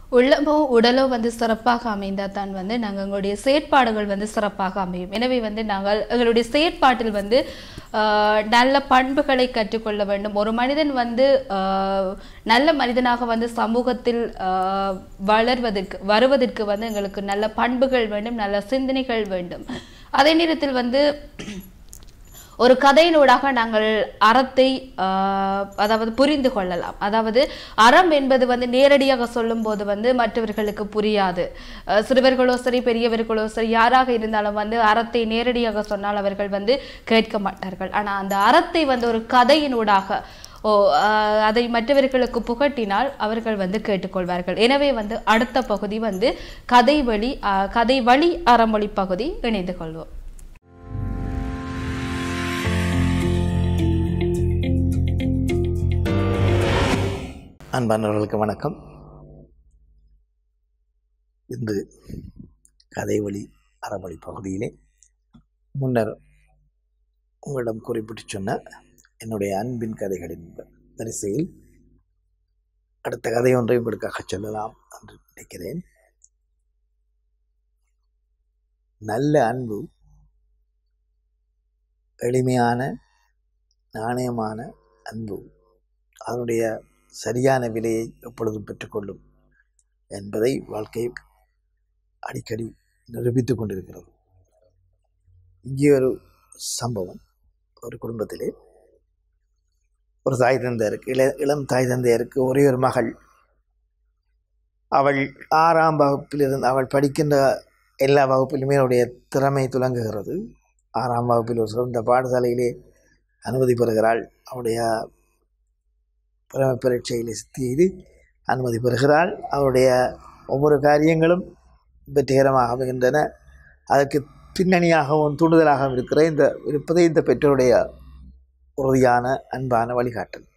உள்ளமோ உடலோ வந்து சிறப்பாக அமைந்தால் தான் வந்து நாங்கள் எங்களுடைய செயற்பாடுகள் வந்து சிறப்பாக அமையும் எனவே வந்து நாங்கள் எங்களுடைய செயற்பாட்டில் வந்து ஆஹ், நல்ல பண்புகளை கற்றுக்கொள்ள வேண்டும் ஒரு மனிதன் வந்து ஆஹ், நல்ல மனிதனாக வந்து சமூகத்தில் ஆஹ், வளர்வதற்கு வருவதற்கு வந்து எங்களுக்கு நல்ல பண்புகள் வேண்டும் நல்ல சிந்தனைகள் வேண்டும் அதே நேரத்தில் வந்து ஒரு கதையினூடாக நாங்கள் அறத்தை ஆஹ், அதாவது புரிந்து கொள்ளலாம் அதாவது அறம் என்பது வந்து நேரடியாக சொல்லும்போது வந்து மற்றவர்களுக்கு புரியாது அஹ், சிறுவர்களோ சரி பெரியவர்களோ சரி யாராக இருந்தாலும் வந்து அறத்தை நேரடியாக சொன்னால் அவர்கள் வந்து கேட்க மாட்டார்கள் ஆனால் அந்த அறத்தை வந்து ஒரு கதையினூடாக ஓ ஆஹ், அதை மற்றவர்களுக்கு புகட்டினால் அவர்கள் வந்து கேட்டுக்கொள்வார்கள் எனவே வந்து அடுத்த பகுதி வந்து கதை வழி ஆஹ், கதை வழி அறமொழி பகுதி இணைந்து கொள்வோம் அன்பானவர்களுக்கு வணக்கம் இன்று கதை வழி அறமொழி பகுதியிலே முன்னர் உங்களிடம் குறிப்பிட்டு சொன்ன என்னுடைய அன்பின் கதைகளின் வரிசையில் அடுத்த கதை ஒன்றை உங்களுக்காக சொல்லலாம் என்று நினைக்கிறேன் நல்ல அன்பு எளிமையான நாணயமான அன்பு அதனுடைய சரியான விலையை எப்பொழுதும் பெற்றுக்கொள்ளும் என்பதை வாழ்க்கை அடிக்கடி நிரூபித்துக் கொண்டிருக்கிறது இங்கே ஒரு சம்பவம் ஒரு குடும்பத்திலே ஒரு தாய் தந்தையருக்கு இள இளம் தாய் தந்தையருக்கு ஒரே ஒரு மகள் அவள் ஆறாம் வகுப்பிலிருந்து அவள் படிக்கின்ற எல்லா வகுப்பிலுமே அவளுடைய திறமை துலங்குகிறது ஆறாம் வகுப்பில் ஒரு சிறந்த பாடசாலையிலே அனுமதி பெறுகிறாள் அவளுடைய பிரம பரீட்சையில் செய்து அனுமதி பெறுகிறாள் அவருடைய ஒவ்வொரு காரியங்களும் வெற்றிகரமாக அமைகின்றன அதற்கு பின்னணியாகவும் தூண்டுதலாகவும் இருக்கிற இந்த இருப்பதே இந்த பெற்றோருடைய உறுதியான அன்பான வழிகாட்டல்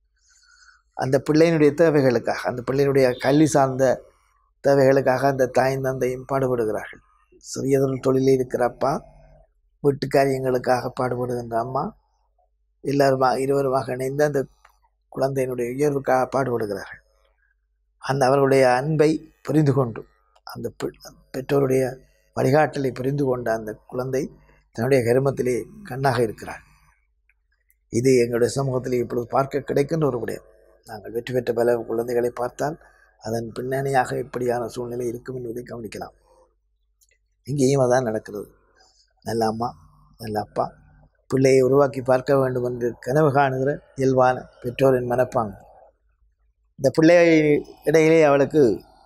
அந்த பிள்ளையினுடைய தேவைகளுக்காக அந்த பிள்ளையினுடைய கல்வி சார்ந்த தேவைகளுக்காக அந்த தாயும் தந்தையும் பாடுபடுகிறார்கள் சிறியதொரு தொழிலில் இருக்கிற அப்பா வீட்டு காரியங்களுக்காக பாடுபடுகின்ற அம்மா எல்லாருமா இருவருமாக இணைந்து அந்த குழந்தையினுடைய உயர்வுக்காக பாடுபடுகிறார்கள் அந்த அவர்களுடைய அன்பை புரிந்து கொண்டு அந்த பெ- பெற்றோருடைய வழிகாட்டலை புரிந்து கொண்ட அந்த குழந்தை தன்னுடைய கருமத்திலே கண்ணாக இருக்கிறார் இது எங்களுடைய சமூகத்திலே இப்பொழுது பார்க்க கிடைக்கின்ற ஒரு விடயம் நாங்கள் வெற்றி பெற்ற பல குழந்தைகளை பார்த்தால் அதன் பின்னணியாக இப்படியான சூழ்நிலை இருக்கும் என்பதை கவனிக்கலாம் இங்கேயும் அதான் நடக்கிறது நல்ல அம்மா நல்ல அப்பா பிள்ளையை உருவாக்கி பார்க்க வேண்டும் என்று கனவு காணுகிற இயல்பான பெற்றோரின் மனப்பாங்கு இந்த பிள்ளை இடையிலே அவளுக்கு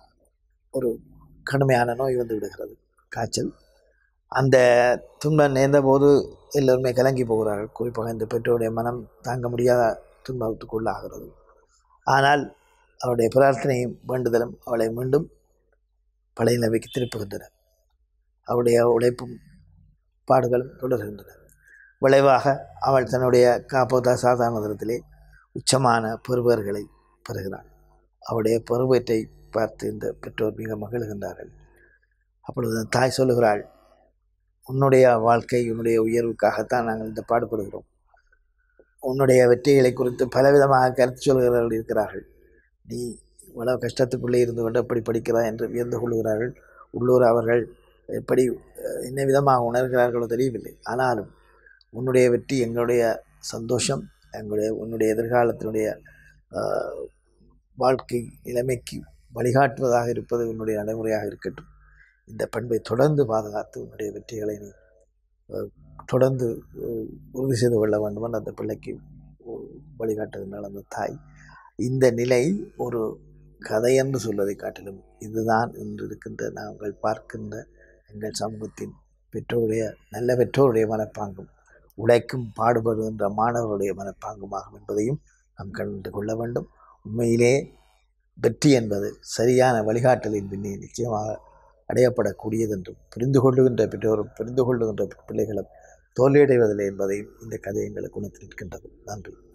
ஒரு கடுமையான நோய் வந்து விடுகிறது காய்ச்சல் அந்த துன்பம் நேர்ந்த போது எல்லோருமே கலங்கி போகிறார்கள் குறிப்பாக இந்த பெற்றோருடைய மனம் தாங்க முடியாத துன்பத்துக்குள்ளாகிறது ஆனால் அவருடைய பிரார்த்தனையும் வேண்டுதலும் அவளை மீண்டும் பழைய நிலைமைக்கு திருப்புகின்றன அவருடைய உழைப்பும் பாடுகளும் தொடர்கின்றன விளைவாக அவள் தன்னுடைய காப்போதா சாதாரண தரத்திலே உச்சமான பெறுபவர்களை பெறுகிறாள் அவளுடைய பெறுபேற்றை பார்த்து இந்த பெற்றோர் மிக மகிழ்கின்றார்கள் அப்பொழுது அந்த தாய் சொல்லுகிறாள் உன்னுடைய வாழ்க்கை உன்னுடைய உயர்வுக்காகத்தான் நாங்கள் இந்த பாடுபடுகிறோம் உன்னுடைய வெற்றிகளை குறித்து பலவிதமாக கருத்து சொல்கிறவர்கள் இருக்கிறார்கள் நீ இவ்வளவு கஷ்டத்துக்குள்ளே இருந்து கொண்டு எப்படி படிக்கிறாய் என்று வியந்து கொள்கிறார்கள் உள்ளூர் அவர்கள் எப்படி அஹ், என்ன விதமாக உணர்கிறார்களோ தெரியவில்லை ஆனாலும் உன்னுடைய வெற்றி எங்களுடைய சந்தோஷம் எங்களுடைய உன்னுடைய எதிர்காலத்தினுடைய ஆஹ், வாழ்க்கை நிலைமைக்கு வழிகாட்டுவதாக இருப்பது உன்னுடைய நடைமுறையாக இருக்கட்டும் இந்த பண்பை தொடர்ந்து பாதுகாத்து உன்னுடைய வெற்றிகளை நீ ஆஹ், தொடர்ந்து ஆஹ், உறுதி செய்து கொள்ள வேண்டும் என்று அந்த பிள்ளைக்கு ஆஹ், வழிகாட்டுகின்றாள் அந்த தாய் இந்த நிலை ஒரு கதை என்று சொல்வதை காட்டிலும் இதுதான் இன்று இருக்கின்ற நாங்கள் பார்க்கின்ற எங்கள் சமூகத்தின் பெற்றோருடைய நல்ல பெற்றோருடைய மனப்பாங்கும் உழைக்கும் பாடுபடுகின்ற மாணவருடைய மனப்பாங்குமாகும் என்பதையும் நாம் கண்டு கொள்ள வேண்டும் உண்மையிலே வெற்றி என்பது சரியான வழிகாட்டலின் பின்னே நிச்சயமாக அடையப்படக்கூடியது என்றும் புரிந்து கொள்ளுகின்ற பெற்றோரும் புரிந்து கொள்ளுகின்ற பிள்ளைகளும் தோல்வியடைவதில்லை என்பதையும் இந்த கதை எங்களுக்கு உணர்த்தி நிற்கின்றது நன்றி